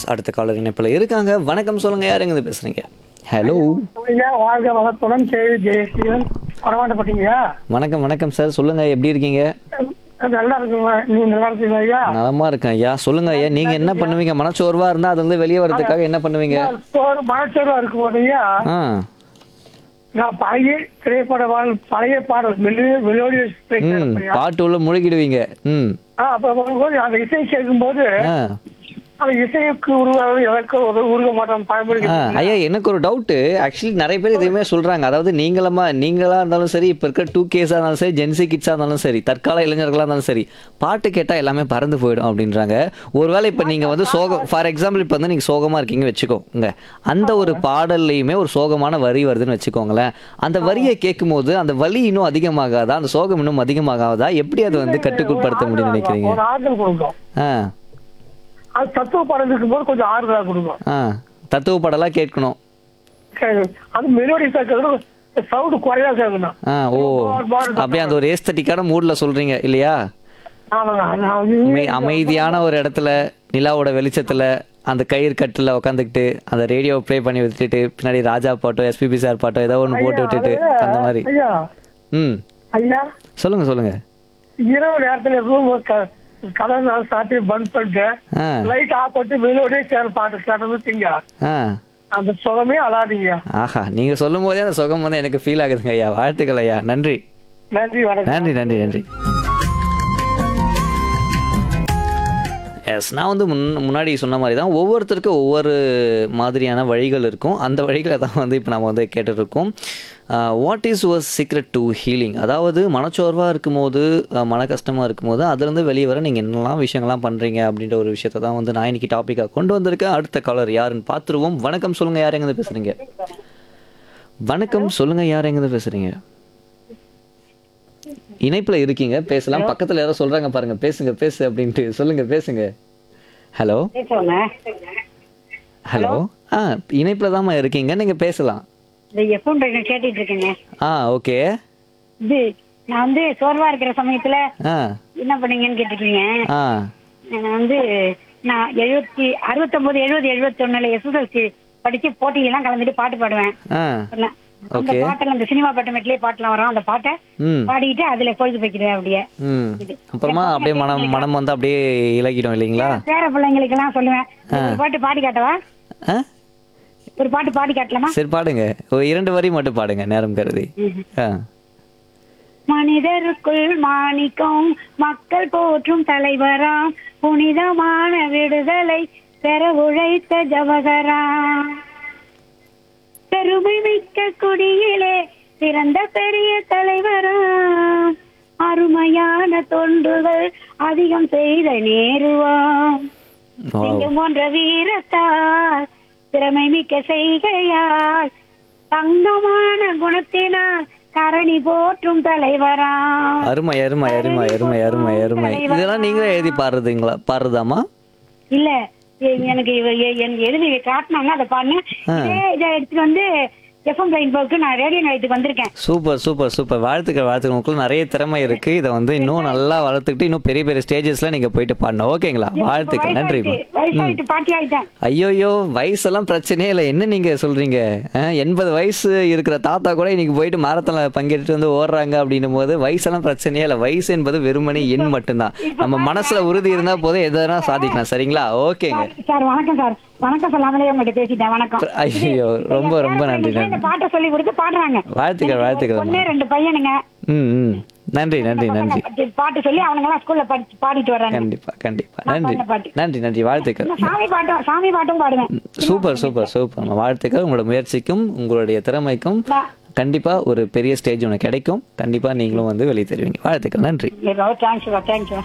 அடுத்த காலர் இணைப்பில் இருக்காங்க வணக்கம் சொல்லுங்க யார் எங்க பேசுறீங்க ஹலோ ஐயா வாழ்க வளத்துடன் செய்தி ஜெயசீலன் வரமாட்டப்பட்டீங்கய்யா வணக்கம் வணக்கம் சார் சொல்லுங்க எப்படி இருக்கீங்க நல்லா இருக்குங்க நீங்க நல்லா இருக்கீங்க ஐயா நலமா இருக்கேன் ஐயா சொல்லுங்க ஐயா நீங்க என்ன பண்ணுவீங்க மனச்சோர்வா இருந்தா அது வந்து வெளியே வர்றதுக்காக என்ன பண்ணுவீங்க ஒரு மனச்சோர்வா இருக்கும் போது ஐயா ஆ நான் பழைய திரைப்பட வாழ் பழைய பாடல் மெலு மெலோடி ம் பாட்டு உள்ள முழுகிடுவீங்க ம் அப்ப வரும்போது அந்த இசை கேட்கும்போது ஆ அந்த இசைக்கு உருவாக எதற்கு ஒரு உருக மாட்டோம் பழமொழி ஆ, ஐயா எனக்கு ஒரு டவுட்டு ஆக்சுவலி நிறைய பேர் இதுவுமே சொல்றாங்க அதாவது நீங்களமா நீங்களா இருந்தாலும் சரி இப்போ இருக்கிற டூ கேஸாக இருந்தாலும் சரி ஜென்சி கிட்ஸாக இருந்தாலும் சரி தற்கால இளைஞர்களாக இருந்தாலும் சரி பாட்டு கேட்டால் எல்லாமே பறந்து போயிடும் அப்படின்றாங்க ஒருவேளை இப்போ நீங்கள் வந்து சோகம் ஃபார் எக்ஸாம்பிள் இப்போ வந்து நீங்கள் சோகமாக இருக்கீங்க வச்சுக்கோங்க அந்த ஒரு பாடல்லையுமே ஒரு சோகமான வரி வருதுன்னு வச்சுக்கோங்களேன் அந்த வரியை கேட்கும்போது அந்த வலி இன்னும் அதிகமாகாதா அந்த சோகம் இன்னும் அதிகமாகாதா எப்படி அதை வந்து கட்டுக்குட்படுத்த முடியும்னு நினைக்கிறீங்க ஒரு ஆறுதல் கொடுக்கும் ஆ அது தத்துவ பாடல் இருக்கும்போது கொஞ்சம் ஆறுதலா கொடுக்கும் ஆ தத்துவ பாடலாக கேட்கணும் சரி. அது மெலோடி கேட்கறது சவுண்ட் குறையா கேட்கணும் ஆ ஓ அப்படியே அந்த ஒரு ஏஸ்தட்டிக்கான மூட்ல சொல்றீங்க இல்லையா ஆமாங்க நான் வந்து அமை- அமைதியான ஒரு இடத்துல நிலாவோட வெளிச்சத்துல அந்த கயிறு கட்டில் உட்காந்துக்கிட்டு அந்த ரேடியோ ப்ளே பண்ணி விட்டுட்டு பின்னாடி ராஜா பாட்டோ எஸ்பிபி சார் பாட்டோ ஏதோ ஒன்று போட்டு விட்டுட்டு அந்த மாதிரி ஐயா ம் ஐயா சொல்லுங்க சொல்லுங்க இரவு நேரத்துல ரூம் கதை சாத்தி பந்த் பண்ணிட்டு ஆ லைட் ஆஃப் பண்ணிட்டு மெலோடியே சேர் பாட்டு கேட்டது திங்க ஆ அந்த சுகமே அலாதீங்க ஆஹா நீங்க சொல்லும் போதே அந்த சுகம் வந்து எனக்கு ஃபீல் ஆகுதுங்க ஐயா வாழ்த்துக்கள் ஐயா நன்றி நன்றி வணக்கம் நன்றி நன்றி நன்றி எஸ் நான் வந்து முன் முன்னாடி சொன்ன மாதிரி தான் ஒவ்வொருத்தருக்கும் ஒவ்வொரு மாதிரியான வழிகள் இருக்கும் அந்த வழிகளை தான் வந்து இப்போ நம்ம வந்து கேட்டுட்ருக்கோம் what is your secret to healing அதாவது மனச்சோர்வாக இருக்கும்போது அஹ், மன கஷ்டமாக இருக்கும்போது அதுலேருந்து வெளியே வர நீங்கள் என்னெல்லாம் விஷயங்கள்லாம் பண்ணுறீங்க அப்படின்ற ஒரு விஷயத்தை தான் வந்து நான் இன்னைக்கு டாப்பிக்காக கொண்டு வந்திருக்கேன் அடுத்த காலர் யாருன்னு பார்த்துருவோம் வணக்கம் சொல்லுங்கள் யார் எங்கேருந்து பேசுகிறீங்க வணக்கம் சொல்லுங்கள் யார் எங்கேருந்து பேசுகிறீங்க இணைப்புல இருக்கீங்க பேசலாம் பக்கத்துல யாரோ சொல்றாங்க பாருங்க பேசுங்க பேசு அப்படின்ட்டு சொல்லுங்க பேசுங்க ஹலோ பேசுவாங்க ஹலோ ஆ இணைப்புல தாம்மா இருக்கீங்க நீங்க பேசலாம் இந்த எஃப்எம் ட்ரெயின் கேட்டுட்டு இருக்கேங்க ஆ ஓகே இது நான் வந்து சோர்வா இருக்கிற சமயத்துல ஆ என்ன பண்ணீங்கன்னு கேட்டுருக்கீங்க ஆ நான் வந்து நான் எழுபத்தி அறுபத்தொன்பது எழுபது எழுபத்தொன்னுல எஸ்எஸ்எல்சி படிச்சு போட்டியெல்லாம் கலந்துட்டு பாட்டு பாடுவேன் ஆ அந்த ஓகே பாட்டுல அந்த சினிமா பாட்டு மெட்லயே பாட்டுலாம் வரும் அந்த பாட்டை ம் பாடிட்டு அதுல பொழுது வைக்கிறேன் அப்படியே ம் அப்புறமா அப்படியே மனம் மனம் வந்து அப்படியே இலகிடும் இல்லைங்களா பேர பிள்ளைங்களுக்கு எல்லாம் சொல்லுவேன் ஒரு பாட்டு பாடி காட்டவா ஆ ஒரு பாட்டு பாடி காட்டலாமா சரி பாடுங்க ஒரு இரண்டு வரி மட்டும் பாடுங்க நேரம் கருதி ஆ மனிதருக்குள் மாணிக்கம் மக்கள் போற்றும் தலைவராம் புனிதமான விடுதலை பெற உழைத்த ஜவகராம் பெருமை மிக்க குடியிலே பிறந்த பெரிய தலைவராம் அருமையான தொண்டுகள் அதிகம் செய்த நேருவாம் Wow. சிங்கம் போன்ற வீரத்தால் திறமை மிக்க செய்கையால் தங்கமான குணத்தினால் கரணி போற்றும் தலைவராம் அருமை அருமை அருமை அருமை அருமை அருமை இதெல்லாம் நீங்களே எழுதி பாடுறதுங்களா பாடுறதாமா இல்ல எ- எனக்கு இவ- எ- என் எழுதி காட்டினாங்க அதை பாடினேன் இதே இதை எடுத்துட்டு வந்து எஃப்எம் ரெயின்போக்கு நான் ரேடியோ நிலையத்துக்கு வந்திருக்கேன் சூப்பர் சூப்பர் சூப்பர் வாழ்த்துக்கள் வாழ்த்துக்கள் உங்களுக்கு நிறைய திறமை இருக்கு இதை வந்து இன்னும் நல்லா வளர்த்துக்கிட்டு இன்னும் பெரிய பெரிய ஸ்டேஜஸ்ல நீங்க போயிட்டு பாடணும் ஓகேங்களா வாழ்த்துக்கள் நன்றி வயசாயிட்டு பாட்டி ஆயிட்டேன் ஐயோயோ வயசெல்லாம் பிரச்சனையே இல்லை என்ன நீங்க சொல்றீங்க அஹ், எண்பது வயசு இருக்கிற தாத்தா கூட இன்னைக்கு போயிட்டு மாரத்தான்ல பங்கேற்று வந்து ஓடுறாங்க அப்படின்னும் போது வயசெல்லாம் பிரச்சனையே இல்லை வயசு என்பது வெறுமனே எண் மட்டும்தான் நம்ம மனசுல உறுதி இருந்தா போதும் எதனா சாதிக்கலாம் சரிங்களா ஓகேங்க சார் வணக்கம் சார் வணக்கம் சொல்லாமலே உங்கள்கிட்ட பேசிட்டேன் வணக்கம் ஐயோ ரொம்ப ரொம்ப நன்றி இந்த நன்றி பாட்டை சொல்லி கொடுத்து பாடுறாங்க வாழ்த்துக்கள் வாழ்த்துக்கள் ஒன்னே ரெண்டு பையனுங்க ம் ம் நன்றி நன்றி நன்றி பசங்க பாட்டு சொல்லி அவனுங்க எல்லாம் ஸ்கூல்ல படிச்சு பாடிட்டு வர்றாங்க கண்டிப்பா கண்டிப்பா நான் நன்றி பண்ண பாட்டு. நன்றி நன்றி வாழ்த்துக்கள் நான் சாமி பாட்டும் சாமி பாட்டும் பாடுவேன் சூப்பர் சூப்பர் சூப்பர் வாழ்த்துக்கள் உங்களோட முயற்சிக்கும் உங்களுடைய திறமைக்கும் நான் கண்டிப்பா ஒரு பெரிய ஸ்டேஜ் உனக்கு கிடைக்கும் கண்டிப்பா நீங்களும் வந்து வெளியே தருவீங்க வாழ்த்துக்கள் நன்றி தேங்க்ஸ் தேங்க்ஸ்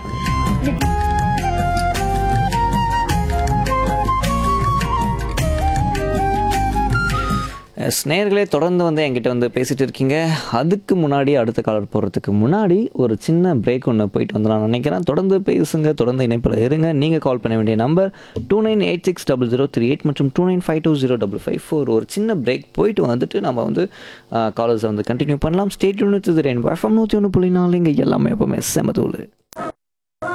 ஸ்நேர்களே தொடர்ந்து வந்து என்கிட்ட வந்து பேசிட்டு இருக்கீங்க அதுக்கு முன்னாடி அடுத்த காலர் போகிறதுக்கு முன்னாடி ஒரு சின்ன பிரேக் ஒன்று போயிட்டு வந்து நான் நினைக்கிறேன் தொடர்ந்து பேசுங்க தொடர்ந்து இணைப்பில் இருங்க நீங்கள் கால் பண்ண வேண்டிய number two nine eight six double zero three eight மற்றும் two nine five two zero double five four ஒரு சின்ன பிரேக் போயிட்டு வந்துட்டு நம்ம வந்து காலேஜை வந்து கண்டினியூ பண்ணலாம் ஸ்டேட் யூனிட் ரெயின் எஃப்எம் நூற்றி ஒன்று புள்ளி நாலு இங்கே எல்லாமே எப்பவுமே செமதூள்